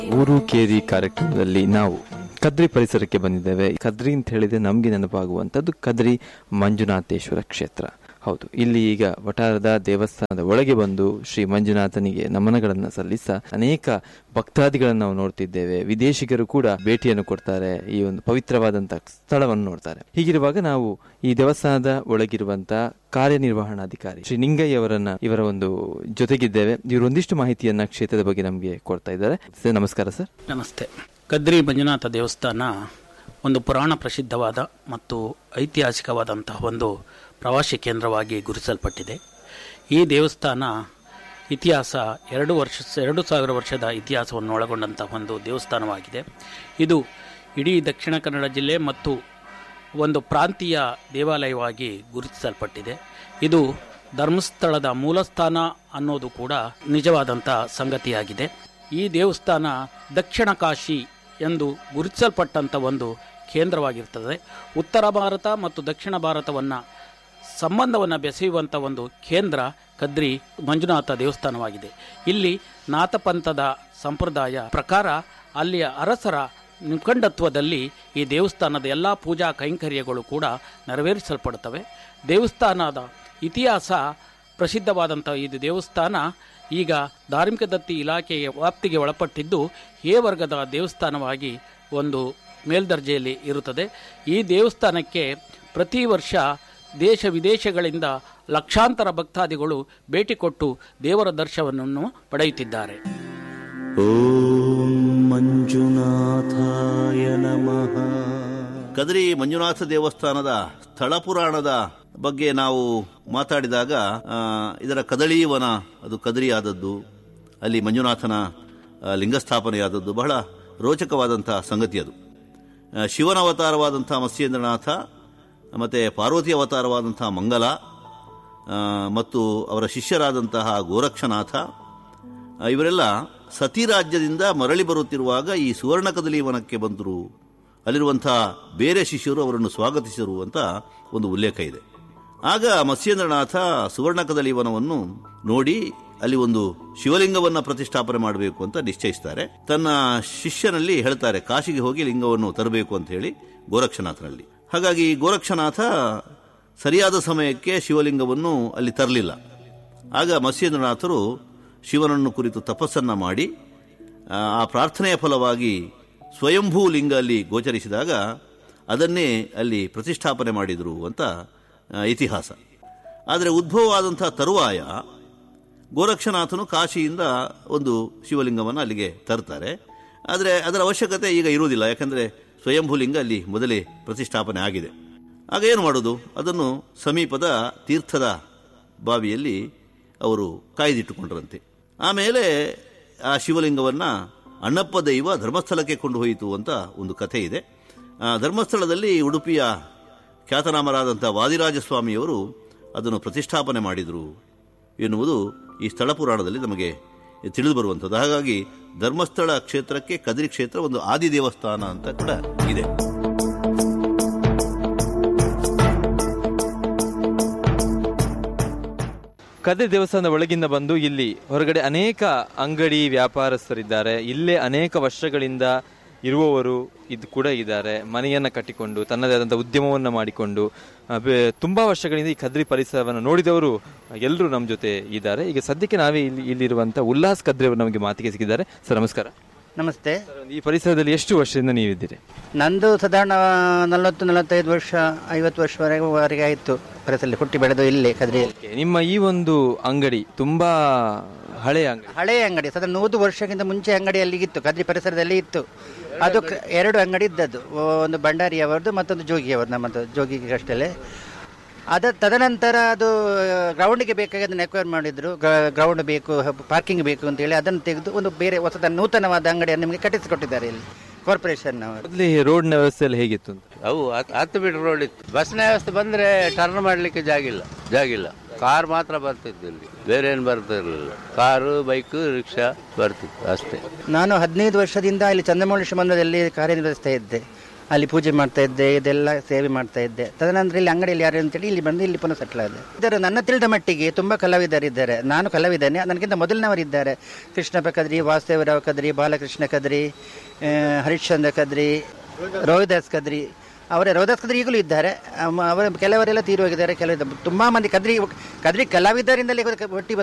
ಊರು ಕೇರಿ ಕಾರ್ಯಕ್ರಮದಲ್ಲಿ ನಾವು ಕದ್ರಿ ಪರಿಸರಕ್ಕೆ ಬಂದಿದ್ದೇವೆ ಕದ್ರಿ ಅಂತ ಹೇಳಿದ್ರೆ ನಮಗೆ ನೆನಪಾಗುವಂಥದ್ದು ಕದ್ರಿ ಮಂಜುನಾಥೇಶ್ವರ ಕ್ಷೇತ್ರ ಹೌದು ಇಲ್ಲಿ ಈಗ ವಟಾರದ ದೇವಸ್ಥಾನದ ಒಳಗೆ ಬಂದು ಶ್ರೀ ಮಂಜುನಾಥನಿಗೆ ನಮನಗಳನ್ನು ಸಲ್ಲಿಸ ಅನೇಕ ಭಕ್ತಾದಿಗಳನ್ನು ನಾವು ನೋಡ್ತಿದ್ದೇವೆ ವಿದೇಶಿಗರು ಕೂಡ ಭೇಟಿಯನ್ನು ಕೊಡ್ತಾರೆ ಈ ಒಂದು ಪವಿತ್ರವಾದಂತಹ ಸ್ಥಳವನ್ನು ನೋಡ್ತಾರೆ ಹೀಗಿರುವಾಗ ನಾವು ಈ ದೇವಸ್ಥಾನದ ಒಳಗಿರುವಂತಹ ಕಾರ್ಯನಿರ್ವಹಣಾಧಿಕಾರಿ ಶ್ರೀ ನಿಂಗಯ್ಯ ಅವರನ್ನ ಇವರ ಒಂದು ಜೊತೆಗಿದ್ದೇವೆ ಇವರು ಒಂದಿಷ್ಟು ಮಾಹಿತಿಯನ್ನ ಕ್ಷೇತ್ರದ ಬಗ್ಗೆ ನಮಗೆ ಕೊಡ್ತಾ ಇದ್ದಾರೆ ಸರ್ ನಮಸ್ಕಾರ ಸರ್ ನಮಸ್ತೆ ಕದ್ರಿ ಮಂಜುನಾಥ ದೇವಸ್ಥಾನ ಒಂದು ಪುರಾಣ ಪ್ರಸಿದ್ಧವಾದ ಮತ್ತು ಐತಿಹಾಸಿಕವಾದಂತಹ ಒಂದು ಪ್ರವಾಸಿ ಕೇಂದ್ರವಾಗಿ ಗುರುತಿಸಲ್ಪಟ್ಟಿದೆ ಈ ದೇವಸ್ಥಾನ ಇತಿಹಾಸ ಎರಡು ವರ್ಷ ಎರಡು ಸಾವಿರ ವರ್ಷದ ಇತಿಹಾಸವನ್ನು ಒಳಗೊಂಡಂತಹ ಒಂದು ದೇವಸ್ಥಾನವಾಗಿದೆ ಇದು ಇಡೀ ದಕ್ಷಿಣ ಕನ್ನಡ ಜಿಲ್ಲೆ ಮತ್ತು ಒಂದು ಪ್ರಾಂತೀಯ ದೇವಾಲಯವಾಗಿ ಗುರುತಿಸಲ್ಪಟ್ಟಿದೆ ಇದು ಧರ್ಮಸ್ಥಳದ ಮೂಲಸ್ಥಾನ ಅನ್ನೋದು ಕೂಡ ನಿಜವಾದಂಥ ಸಂಗತಿಯಾಗಿದೆ ಈ ದೇವಸ್ಥಾನ ದಕ್ಷಿಣ ಕಾಶಿ ಎಂದು ಗುರುತಿಸಲ್ಪಟ್ಟಂಥ ಒಂದು ಕೇಂದ್ರವಾಗಿರ್ತದೆ ಉತ್ತರ ಭಾರತ ಮತ್ತು ದಕ್ಷಿಣ ಭಾರತವನ್ನು ಸಂಬಂಧವನ್ನು ಬೆಸೆಯುವಂಥ ಒಂದು ಕೇಂದ್ರ ಕದ್ರಿ ಮಂಜುನಾಥ ದೇವಸ್ಥಾನವಾಗಿದೆ ಇಲ್ಲಿ ನಾಥಪಂಥದ ಸಂಪ್ರದಾಯ ಪ್ರಕಾರ ಅಲ್ಲಿಯ ಅರಸರ ಮುಖಂಡತ್ವದಲ್ಲಿ ಈ ದೇವಸ್ಥಾನದ ಎಲ್ಲ ಪೂಜಾ ಕೈಂಕರ್ಯಗಳು ಕೂಡ ನೆರವೇರಿಸಲ್ಪಡುತ್ತವೆ ದೇವಸ್ಥಾನದ ಇತಿಹಾಸ ಪ್ರಸಿದ್ಧವಾದಂಥ ಇದು ದೇವಸ್ಥಾನ ಈಗ ಧಾರ್ಮಿಕ ದತ್ತಿ ಇಲಾಖೆಯ ವ್ಯಾಪ್ತಿಗೆ ಒಳಪಟ್ಟಿದ್ದು ಎ ವರ್ಗದ ದೇವಸ್ಥಾನವಾಗಿ ಒಂದು ಮೇಲ್ದರ್ಜೆಯಲ್ಲಿ ಇರುತ್ತದೆ ಈ ದೇವಸ್ಥಾನಕ್ಕೆ ಪ್ರತಿ ವರ್ಷ ದೇಶ ವಿದೇಶಗಳಿಂದ ಲಕ್ಷಾಂತರ ಭಕ್ತಾದಿಗಳು ಭೇಟಿ ಕೊಟ್ಟು ದೇವರ ದರ್ಶನವನ್ನು ಪಡೆಯುತ್ತಿದ್ದಾರೆ ಓಂ ಮಂಜುನಾಥಾಯ ನಮಃ ಕದ್ರಿ ಮಂಜುನಾಥ ದೇವಸ್ಥಾನದ ಸ್ಥಳ ಪುರಾಣದ ಬಗ್ಗೆ ನಾವು ಮಾತಾಡಿದಾಗ ಆ, ಇದರ ಕದಳೀವನ ಅದು ಕದರಿ ಆದದ್ದು ಅಲ್ಲಿ ಮಂಜುನಾಥನ ಆ, ಲಿಂಗಸ್ಥಾಪನೆಯಾದದ್ದು ಬಹಳ ರೋಚಕವಾದಂತಹ ಸಂಗತಿ ಅದು ಆ, ಶಿವನ ಅವತಾರವಾದಂತಹ ಮತ್ಸ್ಯೇಂದ್ರನಾಥ ಮತ್ತು ಪಾರ್ವತಿ ಅವತಾರವಾದಂತಹ ಮಂಗಲ ಆ, ಮತ್ತು ಅವರ ಶಿಷ್ಯರಾದಂತಹ ಗೋರಕ್ಷನಾಥ ಆ, ಇವರೆಲ್ಲ ಸತಿ ರಾಜ್ಯದಿಂದ ಮರಳಿ ಬರುತ್ತಿರುವಾಗ ಈ ಸುವರ್ಣ ಕದಲೀವನಕ್ಕೆ ಬಂದರು ಅಲ್ಲಿರುವಂತಹ ಬೇರೆ ಶಿಷ್ಯರು ಅವರನ್ನು ಸ್ವಾಗತಿಸಿರು ಅಂತ ಒಂದು ಉಲ್ಲೇಖ ಇದೆ ಆಗ ಮತ್ಸ್ಯೇಂದ್ರನಾಥ ಸುವರ್ಣ ಕದಲೀವನವನ್ನು ನೋಡಿ ಅಲ್ಲಿ ಒಂದು ಶಿವಲಿಂಗವನ್ನ ಪ್ರತಿಷ್ಠಾಪನೆ ಮಾಡಬೇಕು ಅಂತ ನಿಶ್ಚಯಿಸ್ತಾರೆ ತನ್ನ ಶಿಷ್ಯನಲ್ಲಿ ಹೇಳ್ತಾರೆ ಕಾಶಿಗೆ ಹೋಗಿ ಲಿಂಗವನ್ನು ತರಬೇಕು ಅಂತ ಹೇಳಿ ಗೋರಕ್ಷನಾಥನಲ್ಲಿ ಹಾಗಾಗಿ ಗೋರಕ್ಷನಾಥ ಸರಿಯಾದ ಸಮಯಕ್ಕೆ ಶಿವಲಿಂಗವನ್ನು ಅಲ್ಲಿ ತರಲಿಲ್ಲ ಆಗ ಮತ್ಸ್ಯೇಂದ್ರನಾಥರು ಶಿವನನ್ನು ಕುರಿತು ತಪಸ್ಸನ್ನ ಮಾಡಿ ಆ ಆ ಪ್ರಾರ್ಥನೆಯ ಫಲವಾಗಿ ಸ್ವಯಂಭೂ ಲಿಂಗ ಅಲ್ಲಿ ಗೋಚರಿಸಿದಾಗ ಅದನ್ನೇ ಅಲ್ಲಿ ಪ್ರತಿಷ್ಠಾಪನೆ ಮಾಡಿದರು ಅಂತ ಆ, ಇತಿಹಾಸ ಆದರೆ ಉದ್ಭವವಾದಂಥ ತರುವಾಯ ಗೋರಕ್ಷನಾಥನು ಕಾಶಿಯಿಂದ ಒಂದು ಶಿವಲಿಂಗವನ್ನು ಅಲ್ಲಿಗೆ ತರ್ತಾರೆ ಆದರೆ ಅದರ ಅವಶ್ಯಕತೆ ಈಗ ಇರುವುದಿಲ್ಲ ಯಾಕಂದರೆ ಸ್ವಯಂಭೂಲಿಂಗ ಅಲ್ಲಿ ಮೊದಲೇ ಪ್ರತಿಷ್ಠಾಪನೆ ಆಗಿದೆ ಆಗ ಏನು ಮಾಡೋದು ಅದನ್ನು ಸಮೀಪದ ತೀರ್ಥದ ಬಾವಿಯಲ್ಲಿ ಅವರು ಕಾಯ್ದಿಟ್ಟುಕೊಂಡ್ರಂತೆ ಆಮೇಲೆ ಆ ಶಿವಲಿಂಗವನ್ನು ಅಣ್ಣಪ್ಪ ದೈವ ಧರ್ಮಸ್ಥಳಕ್ಕೆ ಕೊಂಡು ಹೋಯಿತು ಅಂತ ಒಂದು ಕಥೆ ಇದೆ ಆ ಧರ್ಮಸ್ಥಳದಲ್ಲಿ ಉಡುಪಿಯ ಖ್ಯಾತನಾಮರಾದಂಥ ವಾದಿರಾಜ ಸ್ವಾಮಿಯವರು ಅದನ್ನು ಪ್ರತಿಷ್ಠಾಪನೆ ಮಾಡಿದರು ಎನ್ನುವುದು ಈ ಸ್ಥಳ ಪುರಾಣದಲ್ಲಿ ನಮಗೆ ತಿಳಿದು ಬರುವಂಥದ್ದು ಹಾಗಾಗಿ ಧರ್ಮಸ್ಥಳ ಕ್ಷೇತ್ರಕ್ಕೆ ಕದ್ರಿ ಕ್ಷೇತ್ರ ಒಂದು ಆದಿ ದೇವಸ್ಥಾನ ಅಂತ ಕೂಡ ಇದೆ ಕದ್ರಿ ದೇವಸ್ಥಾನದ ಒಳಗಿಂದ ಬಂದು ಇಲ್ಲಿ ಹೊರಗಡೆ ಅನೇಕ ಅಂಗಡಿ ವ್ಯಾಪಾರಸ್ಥರಿದ್ದಾರೆ ಇಲ್ಲೇ ಅನೇಕ ವರ್ಷಗಳಿಂದ ಇರುವವರು ಇದು ಕೂಡ ಇದ್ದಾರೆ ಮನೆಯನ್ನ ಕಟ್ಟಿಕೊಂಡು ತನ್ನದೇ ಆದಂಥ ಉದ್ಯಮವನ್ನ ಮಾಡಿಕೊಂಡು ಆ, ಬೆ- ತುಂಬಾ ವರ್ಷಗಳಿಂದ ಈ ಕದ್ರಿ ಪರಿಸರವನ್ನು ನೋಡಿದವರು ಎಲ್ಲರೂ ನಮ್ಮ ಜೊತೆ ಇದ್ದಾರೆ ಈಗ ಸದ್ಯಕ್ಕೆ ನಾವೇ ಇಲ್ಲಿ ಇಲ್ಲಿರುವಂತ ಉಲ್ಲಾಸ್ ಕದ್ರಿ ಅವರು ನಮಗೆ ಮಾತಿಗೆ ಸಿಕ್ಕಿದ್ದಾರೆ ಸರ್ ನಮಸ್ಕಾರ ನಮಸ್ತೆ ಈ ಪರಿಸರದಲ್ಲಿ ಎಷ್ಟು ವರ್ಷದಿಂದ ನೀವಿದ್ದೀರಿ ನಂದು ಸಾಧಾರಣ ನಲವತ್ತು ನಲವತ್ತೈದು ವರ್ಷ ಐವತ್ತು ವರ್ಷವರೆಗೆ ವರೆಗೆ ಆಯಿತು ಪರಿಸರದಲ್ಲಿ ಹುಟ್ಟಿ ಬೆಳೆದು ಇಲ್ಲಿ ಕದ್ರಿಯಲ್ಲಿ ನಿಮ್ಮ ಈ ಒಂದು ಅಂಗಡಿ ತುಂಬಾ ಹಳೆಯ ಅಂಗಡಿ ಹಳೆಯ ಅಂಗಡಿ ಸಾಧಾರಣ ನೂರು ವರ್ಷಕ್ಕಿಂತ ಮುಂಚೆ ಅಂಗಡಿ ಅಲ್ಲಿ ಇತ್ತು ಕದ್ರಿ ಪರಿಸರದಲ್ಲಿ ಇತ್ತು ಅದು ಕ- ಎರಡು ಅಂಗಡಿ ಇದ್ದದ್ದು ಒಂದು ಭಂಡಾರಿಯವರದು ಮತ್ತೊಂದು ಜೋಗಿಯವರದು ನಮ್ಮದು ಜೋಗಿಗೆ ಅಷ್ಟೇ ಅದ ತದನಂತರ ಅದು ಗ್ರೌಂಡಿಗೆ ಬೇಕಾಗಿ ಅದನ್ನು ಎಕ್ವೈರ್ ಮಾಡಿದ್ರು ಗ್ರೌಂಡ್ ಬೇಕು ಪಾರ್ಕಿಂಗ್ ಬೇಕು ಅಂತೇಳಿ ಅದನ್ನು ತೆಗೆದು ಒಂದು ಬೇರೆ ಹೊಸದ ನೂತನವಾದ ಅಂಗಡಿಯನ್ನು ನಿಮಗೆ ಕಟ್ಟಿಸಿಕೊಟ್ಟಿದ್ದಾರೆ ಇಲ್ಲಿ ಕಾರ್ಪೊರೇಷನ್ ಅವರು ಮೊದಲೇ ರೋಡ್ನ ವ್ಯವಸ್ಥೆ ಎಲ್ಲ ಹೇಗಿತ್ತು ಅಂತ ಅವು ಹತ್- ಹತ್ತು ಮೀಟರ್ ರೋಡ್ ಇತ್ತು ಬಸ್ನ ವ್ಯವಸ್ಥೆ ಬಂದ್ರೆ ಟರ್ನ್ ಮಾಡ್ಲಿಕ್ಕೆ ಜಾಗಿಲ್ಲ ಜಾಗಿಲ್ಲ ಕಾರ್ ಮಾತ್ರ ಬರ್ತಿತ್ತು ಇಲ್ಲಿ ಬೇರೆ ಏನು ಬರ್ತಿರ್ಲಿಲ್ಲ ಕಾರು ಬೈಕ್ ರಿಕ್ಷಾ ಬರ್ತಿತ್ತು ಅಷ್ಟೇ ನಾನು ಹದಿನೈದು ವರ್ಷದಿಂದ ಇಲ್ಲಿ ಚಂದ್ರಮೌಳೇಶ್ವರ ಮಂದಿರದಲ್ಲಿ ಕಾರ್ಯನಿರ್ವಹಿಸ್ತಾ ಇದ್ದೆ ಅಲ್ಲಿ ಪೂಜೆ ಮಾಡ್ತಾ ಇದ್ದೆ ಇದೆಲ್ಲ ಸೇವೆ ಮಾಡ್ತಾ ಇದ್ದೆ ತದನಂತರ ಇಲ್ಲಿ ಅಂಗಡಿಯಲ್ಲಿ ಯಾರು ಅಂತೇಳಿ ಇಲ್ಲಿ ಬಂದು ಇಲ್ಲಿ ಪುನಃ ಸೆಟ್ಲ್ ಆದೆ ಇದರ ನನ್ನ ತಿಳಿದ ಮಟ್ಟಿಗೆ ತುಂಬ ಕಲಾವಿದರಿದ್ದಾರೆ ನಾನು ಕಲಾವಿದನೇ ನನಗಿಂತ ಮೊದಲಿನವರಿದ್ದಾರೆ ಕೃಷ್ಣಪ್ಪ ಕದ್ರಿ ವಾಸುದೇವರಾವ್ ಕದ್ರಿ ಬಾಲಕೃಷ್ಣ ಕದ್ರಿ ಆ, ಹರಿಶ್ಚಂದ್ರ ಕದ್ರಿ ರೋಹಿದಾಸ್ ಕದ್ರಿ ಅವರ ರೋಹಿದಾಸ್ ಕದ್ರಿ ಈಗಲೂ ಇದ್ದಾರೆ ಅಮ್ಮ- ಅವರ ಕೆಲವರೆಲ್ಲ ತೀರಿ ಹೋಗಿದ್ದಾರೆ ಕೆಲವು ತುಂಬ ಮಂದಿ ಕದ್ರಿ ಕದ್ರಿ ಕಲಾವಿದರಿಂದಲೇ ಒಟ್ಟಿ